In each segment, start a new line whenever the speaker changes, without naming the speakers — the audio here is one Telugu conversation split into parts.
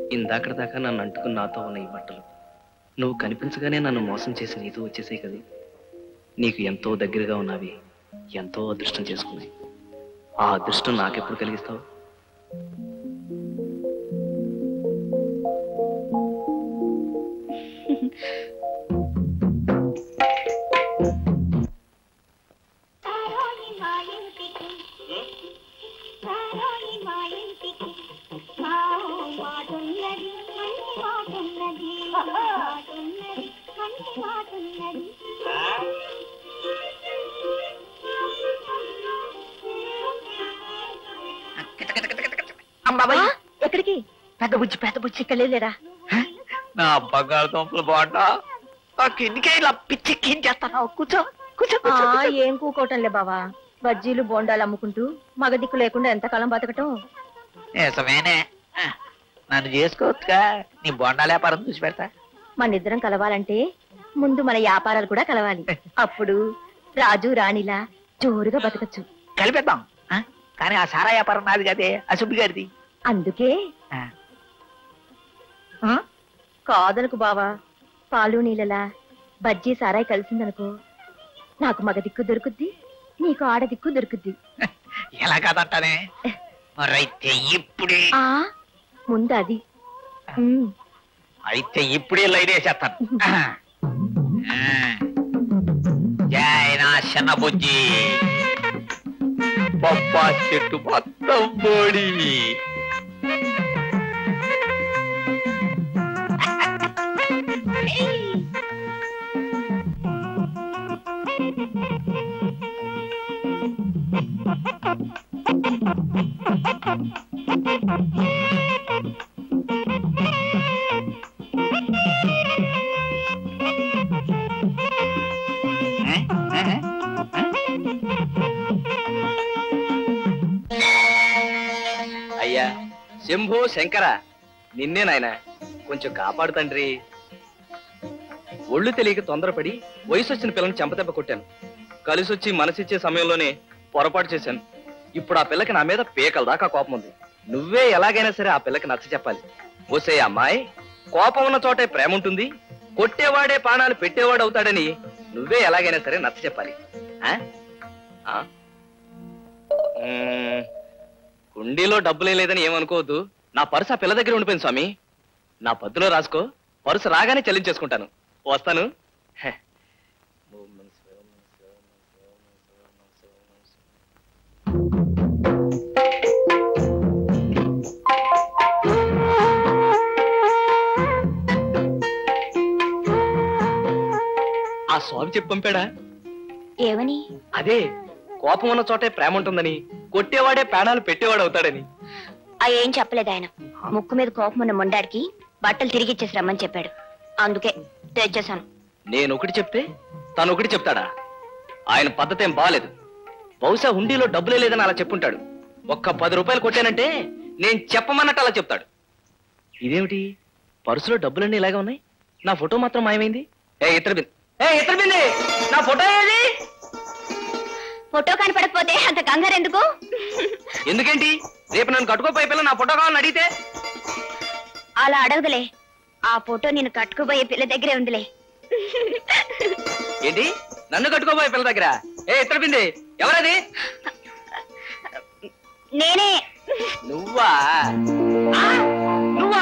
ఇందాకటి దాకా నన్ను అంటుకుని నాతో ఉన్న ఈ బట్టలు నువ్వు కనిపించగానే నన్ను మోసం చేసి నీతో వచ్చేసాయి కదా నీకు ఎంతో దగ్గరగా ఉన్నవి ఎంతో అదృష్టం చేసుకున్నాయి ఆ అదృష్టం నాకెప్పుడు కలిగిస్తావు
అమ్మాయి ఎక్కడికి పెద్ద బుజ్జి పెద్ద బుజ్జి ఇక్కడ లేరా
నా బంగాళదుంపలు బాగుంటా ఆ కిందికే ఇలా పిచ్చి చేస్తాను కూర్చో కూర్చో కూర్చో,
ఆ,
కూర్చో.
ఏం కూకోవటంలే బావా బజ్జీలు బోండాలు అమ్ముకుంటూ మగ దిక్కు లేకుండా ఎంతకాలం బతకటం
నిజమేనే ఆ, నన్ను చేసుకోవచ్చుగా నీ బొండాల వ్యాపారం చూసి పెడతా
మన ఇద్దరం కలవాలంటే ముందు మన వ్యాపారాలు కూడా కలవాలి అప్పుడు రాజు రాణిలా జోరుగా బతకచ్చు
కలిపేద్దాం ఆ? కానీ ఆ సారా వ్యాపారం నాది కదే అసుబ్బి గారిది
అందుకే
ఆ.
ఆ? కాదనుకు బావా పాలు నీళ్ళలా బజ్జీ సారాయి కలిసిందనుకో నాకు మగ దిక్కు దొరుకుద్ది నీకు ఆడ దిక్కు దొరుకుద్ది
ఎలా కాదంటానే మరైతే ఇప్పుడే
ఆ ముందు అది ఉమ్.
అయితే ఇప్పుడే లైన్ వేసేస్తాను ఆ. ఆ. జై నా చిన్న బుజ్జి పప్పా చెట్టు మొత్తం బోడి
అయ్యా శంభో శంకర నిన్నే నాయన కొంచెం కాపాడు తండ్రి ఒళ్ళు తెలియక తొందరపడి వయసు వచ్చిన పిల్లని చెంపదెబ్బ కొట్టాను కలిసొచ్చి మనసిచ్చే సమయంలోనే పొరపాటు చేశాను ఇప్పుడు ఆ పిల్లకి నా మీద పీకల దాకా కోపం ఉంది నువ్వే ఎలాగైనా సరే ఆ పిల్లకి నచ్చ చెప్పాలి ఓసే అమ్మాయి కోపం ఉన్న చోటే ప్రేమ ఉంటుంది కొట్టేవాడే ప్రాణాలు పెట్టేవాడు అవుతాడని నువ్వే ఎలాగైనా సరే నచ్చ చెప్పాలి ఆ? ఆ? మ్మ్. కుండీలో డబ్బులే లేదని ఏమనుకోవద్దు నా పర్సు ఆ పిల్ల దగ్గర ఉండిపోయింది స్వామి నా పద్దులో రాసుకో పర్సు రాగానే చెల్లించేసుకుంటాను వస్తాను హె. ఆ స్వామి చెప్పి పంపాడా
ఏమని
అదే కోపం ఉన్న చోటే ప్రేమ ఉంటుందని కొట్టేవాడే ప్రాణాలు పెట్టేవాడు అవుతాడని
ఆ ఏం చెప్పలేదు ఆయన ముక్కు మీద కోపం ఉన్న మొండాడికి బట్టలు తిరిగి ఇచ్చేసి రమ్మని చెప్పాడు అందుకే తెచ్చేసాను
నేను ఒకటి చెప్తే తను ఒకటి చెప్తాడా ఆయన పద్ధతి ఏం బాలేదు బహుశా హుండీలో డబ్బులే లేదని అలా చెప్పుంటాడు ఒక్క పది రూపాయలు కొట్టానంటే నేను చెప్పమన్నట్టు అలా చెప్తాడు ఇదేమిటి పర్సులో డబ్బులన్నీ ఇలాగే ఉన్నాయి నా ఫోటో మాత్రం మాయమైంది ఏ ఇతర బింది ఏ ఇతర బింది నా ఫోటో ఏది
ఫోటో కనపడకపోతే అంత కంగారు ఎందుకు
ఎందుకేంటి రేపు నన్ను కట్టుకోపోయే పిల్ల నా ఫోటో కావాలని అడిగితే
అలా అడగదులే ఆ ఫోటో నేను కట్టుకుపోయే పిల్ల దగ్గరే ఉందిలే
ఏంటి నన్ను కట్టుకోపోయే పిల్ల దగ్గర ఏ ఇతర బింది ఎవరది
నేనే
నువ్వా ఆ? నువ్వా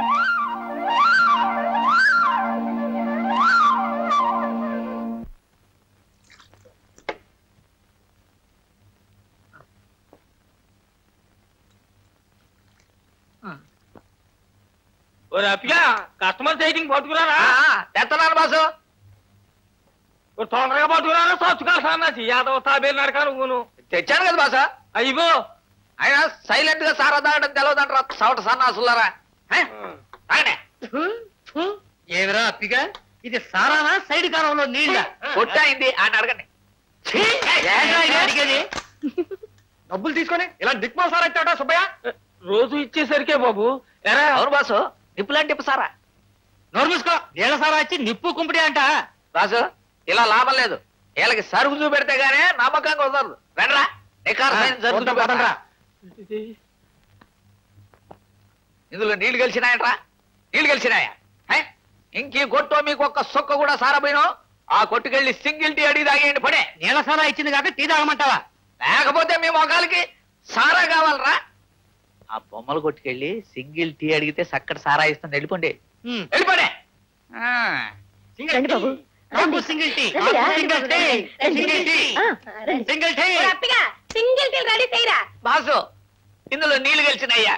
ఒరే అప్పిగా కస్టమర్ సైటింగ్ పట్టుకురారా
తెస్తున్నాను బాసు
ఒరే తొందరగా పట్టుకురారా సచ్చుకాలి సన్నాసి యాదవ తాబేలు నడక నువ్వును
తెచ్చాను కదా బాసా
అయ్యో
ఆయన సైలెంట్ గా సారా తాగడం తెలవదంటారా సవట సన్నాసులారా హే? తాగండి.
ఏమిరా అప్పిగా ఇది సారానా సైడ్ కాలంలో నీళ్ళ
కొట్టయింది అని అడగండి
అడిగేది డబ్బులు తీసుకొని ఇలా దిక్మా సార్ వచ్చాడా సుబ్బయ్య రోజు ఇచ్చేసరికే బాబు ఎరా
అవును బాసు నిప్పులాంటి నిప్పు సారా
నోరు మూసుకో నీళ్ళ సారా వచ్చి నిప్పు కుంపిడి అంట
బాసు ఇలా లాభం లేదు వీళ్ళకి సరుకు చూపెడితే గానీ నమ్మకంగా కుదరదు రండిరా నికార్సైన సరుకు
వద్దాం,
చూపెడతా.
పదండ్రా.
ఇందులో నీళ్లు కలిసినాయట్రా నీళ్లు కలిసినాయా హే? ఇంకీ కొట్టో మీకు ఒక్క సొక్క కూడా సారపోయినో ఆ కొట్టుకెళ్ళి సింగిల్ టీ అడిగి తాగేయండి పడే
నీళ్ళ సలా ఇచ్చింది కాక టీ తాగమంటావా
లేకపోతే మీ మొగాలకి సారా కావాలరా ఆ బొమ్మలు కొట్టుకెళ్ళి సింగిల్ టీ అడిగితే చక్కటి సారా ఇస్తుంది వెళ్ళిపోండి వెళ్ళిపోండి ఆ.
రండి బాబు రండి.
సింగిల్ టీ
రండిరా.
సింగిల్ టీ సింగిల్ టీ
ఆ, రండి.
Single tea
single tea ready చేయరా
బాసు ఇందులో నీళ్లు కలిసినయ్యా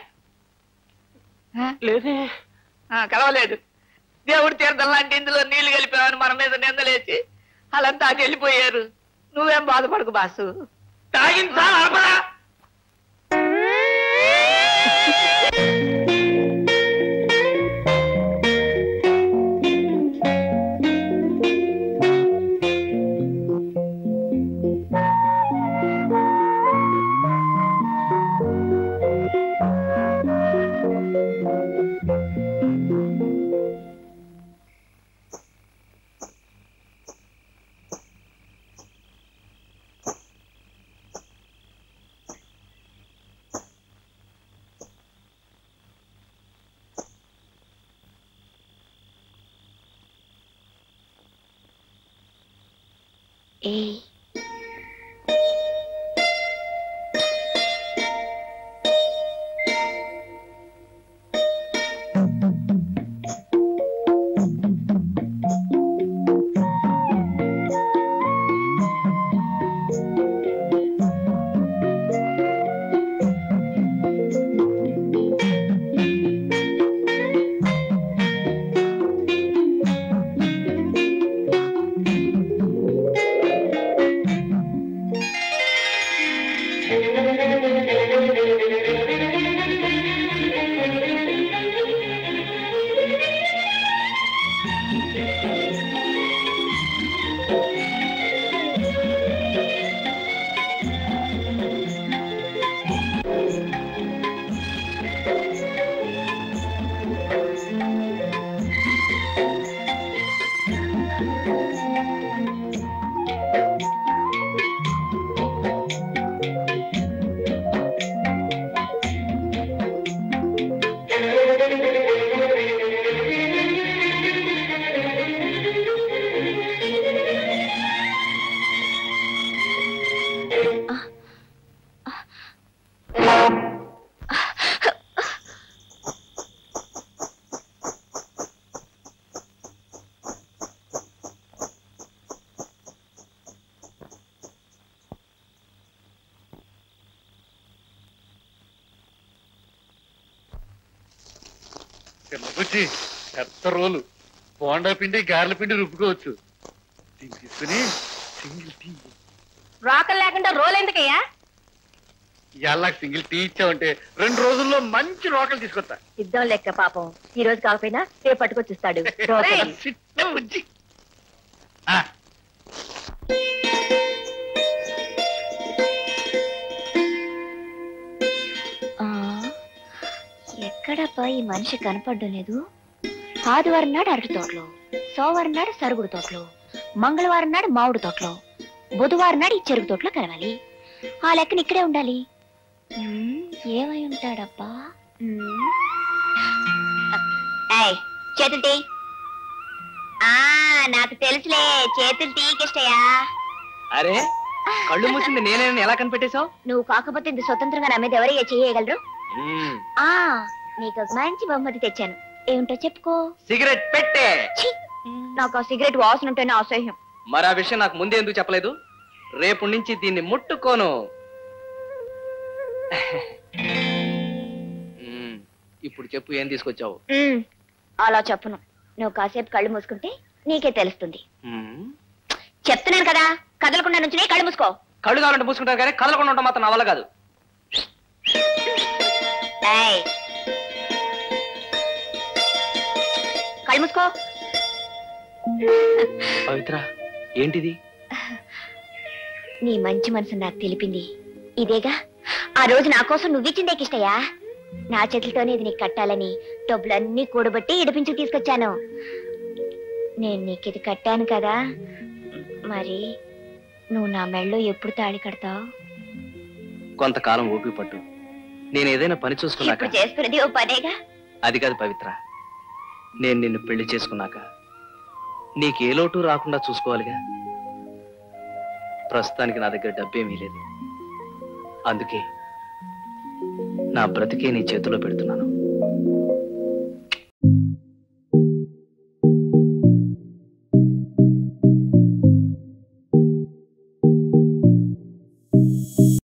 లేదే
ఆ, కలవలేదు దేవుడి తీర్థం లాంటి ఇందులో నీళ్లు కలిపామని మన మీద నిందలేసి వాళ్ళంతా అటు వెళ్ళిపోయారు నువ్వేం బాధపడకు బాసు తాగించా ఆపరా
ఏ
చిన్నకొచ్చి పెద్ద రోలు బోండా పిండి గారెల పిండి రుబ్బుకోవచ్చు దీన్ని తీసుకుని సింగిల్ టీ
రాకలు లేకుండా రోల్ ఎందుకయ్యా
ఇవాళ సింగిల్ టీ ఇచ్చావంటే రెండు రోజుల్లో మంచి రోకలు తీసుకొస్తా
ఇద్దాం లెక్క పాపం ఈ రోజు కాకపోయినా రేపు పట్టుకొచ్చిస్తాడు రోకలి.
చిన్న బుజ్జి. ఆ,
ఆ, ఎక్కడబ్బా ఈ మనిషి కనపడడం లేదు ఆదివారం నాడు అరటి తోటలో సోమవారం నాడు సరుగుడు తోటలో మంగళవారం నాడు మామిడి తోటలో బుధవారం నాడు ఈ చెరుకు తోటలో కలవాలి ఆ లెక్కన ఇక్కడే ఉండాలి ఉమ్, ఏమై ఉంటాడబ్బా ఉమ్. ఏయ్, చేతులు తీ ఆ నాకు తెలుసులే చేతులు తీకిష్టయా
అరే కళ్ళు మూసింది నేనేనని ఎలా కనిపెట్టేశావు
నువ్వు కాకపోతే ఇంత స్వతంత్రంగా నా మీద ఎవరయ్యా చేయగలరు ఆ నీకు ఒక మంచి బహుమతి తెచ్చాను ఏమిటో చెప్పుకో
సిగరెట్ పెట్టే
ఛీ! నాకు ఆ సిగరెట్ వాసన ఉంటేనే అసహ్యం
మరి ఆ విషయం నాకు ముందే ఎందుకు చెప్పలేదు రేపు నుంచి దీన్ని ముట్టుకోను మ్మ్. ఇప్పుడు చెప్పు ఏం తీసుకొచ్చావు
ఉమ్, అలా చెప్పను నువ్వు కాసేపు కళ్ళు మూసుకుంటే నీకే తెలుస్తుంది
మ్మ్.
చెప్తున్నాను కదా కదలకుండా నుంచి కళ్ళు మూసుకో
కళ్ళు కావాలంటే పూసుకుంటాను కానీ కదలకుండా ఉంటాం మాత్రం నా వల్ల కాదు
ఏయ్. కళ్ళు మూసుకో
పవిత్ర ఏంటిది
నీ మంచి మనసు నాకు తెలిపింది ఇదేగా ఆ రోజు నా కోసం నువ్విచ్చిందే కిష్టయ్యా నా చేతులతోనే ఇది నీకు కట్టాలని డబ్బులన్నీ కూడబట్టి ఇడిపించి తీసుకొచ్చాను నేను నీకు ఇది కట్టాను కదా మరి నువ్వు నా మెళ్ళో ఎప్పుడు తాళి కడతావు
కొంతకాలం ఓపిక పట్టు నేను ఏదైనా పని చూసుకున్నాక
ఇప్పుడు చేసుకున్నది ఓ పనేగా
అది కాదు పవిత్ర నేను నిన్ను పెళ్లి చేసుకున్నాక నీకే లోటు రాకుండా చూసుకోవాలిగా ప్రస్తుతానికి నా దగ్గర డబ్బేమీ లేదు అందుకే నా బ్రతికే నీ చేతిలో పెడుతున్నాను